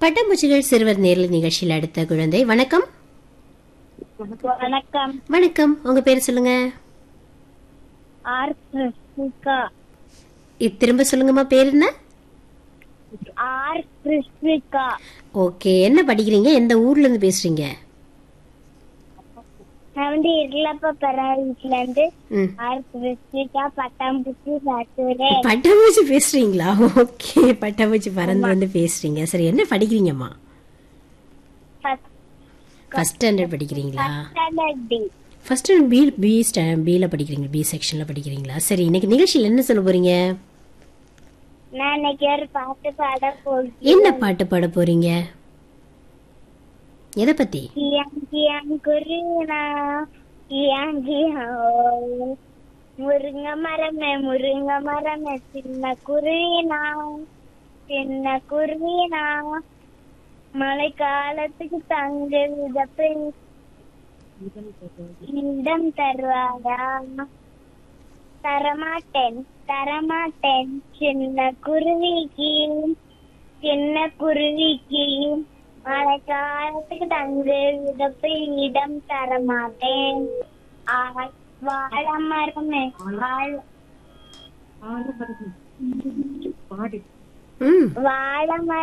பட்டாம்பூச்சிகள் சிறுவர் நேரில் நிகழ்ச்சியில் அடுத்த குழந்தை வணக்கம் வணக்கம் வணக்கம் உங்க பேர் சொல்லுங்க ஆர் கிருஷ்ணிகா இ- திரும்ப சொல்லுங்கம்மா பேர் என்ன ஆர் கிருஷ்ணிகா ஓகே என்ன படிக்கிறீங்க எந்த ஊர்ல இருந்து பேசுறீங்க நான் வந்து இருளப்ப வீட்டுல இருந்து ம். ஆர் கிருஷ்ணிகா பட்டாம்பூச்சி சாத்துறேன் பட்டாம்பூச்சி பேசுறீங்களா ஓகே பட்டாம்பூச்சி பறந்து வந்து பேசுறீங்க சரி என்ன படிக்கிறீங்கம்மா ஃபர்ஸ்ட் ஸ்டாண்டர்ட் படிக்கிறீங்களா ஃபர்ஸ்ட் பி பி ஸ்டா பியில் படிக்கிறீங்க பி செக்ஷனில் படிக்கிறீங்களா சரி இன்னைக்கு நிகழ்ச்சியில் என்ன சொல்ல போறீங்க நான் இன்னைக்கு ஒரு பாட்டு பாட போகிறேன் என்ன பாட்டு பாட போறீங்க எதை பத்தி கியாங் கியாங் குருனா கியாங் கியாங் முருங்க மரமே முருங்க மரமே சின்ன குருவினா சின்ன குருவினா மழை காலத்துக்கு தங்க விதப்பை இடம் தருவாரா தரமாட்டேன் தரமாட்டேன் சின்ன குருவிக்கு சின்ன குருவிக்கு மழை காலத்துக்கு தங்கு விதப்பு இடம் தரமாட்டேன் ஆ- வாழ மரமே வாழ ம் வாழ மரம்